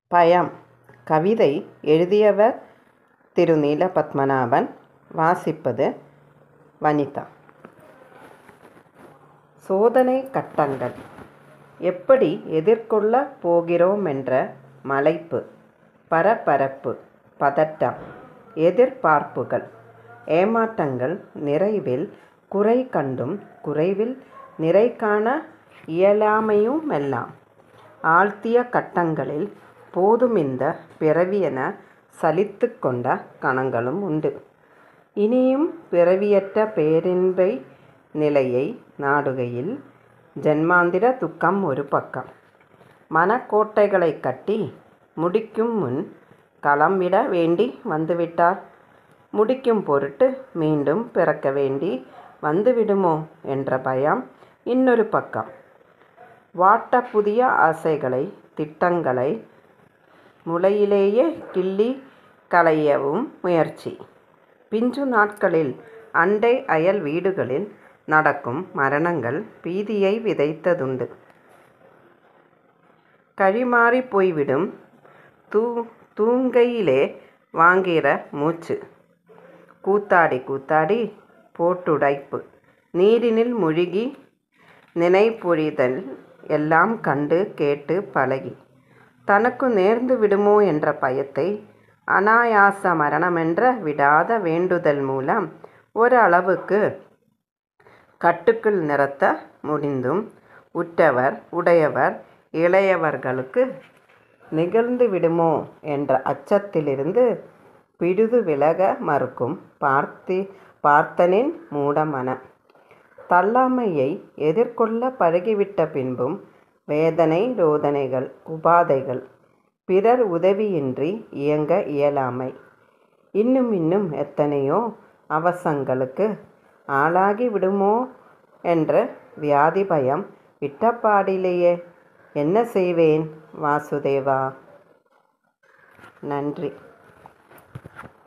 பயம் கவிதை எழுதியவர் திரு நீலபத்மநாபன் வாசிப்பது வனிதா சோதனை கட்டங்கள் எப்படி எதிர்கொள்ளப் போகிறோமென்ற மலைப்பு பரபரப்பு பதட்டம் எதிர்பார்ப்புகள் ஏமாற்றங்கள் நிறைவில் குறை கண்டும் குறைவில் நிறை காண இயலாமையுமெல்லாம் ஆழ்த்திய கட்டங்களில் போதுமிந்த பிறவியென சலித்துக் கொண்ட கணங்களும் உண்டு. இனியும் பிறவியற்ற பேரின்ப நிலையை நாடுகையில் ஜன்மாந்திர துக்கம் ஒரு பக்கம். மனக்கோட்டைகளைக் கட்டி முடிக்கும் முன் களம் விட வேண்டி வந்துவிட்டால் முடிக்கும் பொருட்டு மீண்டும் பிறக்க வேண்டி வந்துவிடுமோ என்ற பயம் இன்னொரு பக்கம். வாட்டப் புதிய ஆசைகளை திட்டங்களை முளையிலேயே கிள்ளிக் களையவும் முயற்சி. பிஞ்சு நாட்களில் அண்டை அயல் வீடுகளில் நடக்கும் மரணங்கள் பீதியை விதைத்ததுண்டு. கழிமாறிப் போய்விடும் தூங்கையிலே வாங்கிற மூச்சு. கூத்தாடி கூத்தாடி போட்டுடைப்பு. நீரினில் முழுகி நினைப்பொழிதல் எல்லாம் கண்டு கேட்டுப் பழகி, தனக்கு நேர்ந்து விடுமோ என்ற பயத்தை அனாயாச மரணமென்ற விடாத வேண்டுதல் மூலம் ஓரளவுக்குக் கட்டுக்குள் நிறுத்த முடிந்தும் உற்றவர் உடையவர் இளையவர்களுக்கு நிகழ்ந்துவிடுமோ என்ற அச்சத்திலிருந்து பிறிது விலக மறுக்கும் பார்த்தனின் மூட மனம். தள்ளாமையை எதிர்கொள்ளப் பழகிவிட்ட பின்பும் வேதனை ரோதனைகள் உபாதைகள் பிறர் உதவியின்றி இயங்க இயலாமை. இன்னுமின்னும் எத்தனையோ அவஸ்தைகளுக்கு ஆளாகி விடுமோ என்ற வியாதி பயம் விட்டபாடில்லையே. என்ன செய்வேன் வாசுதேவா? நன்றி.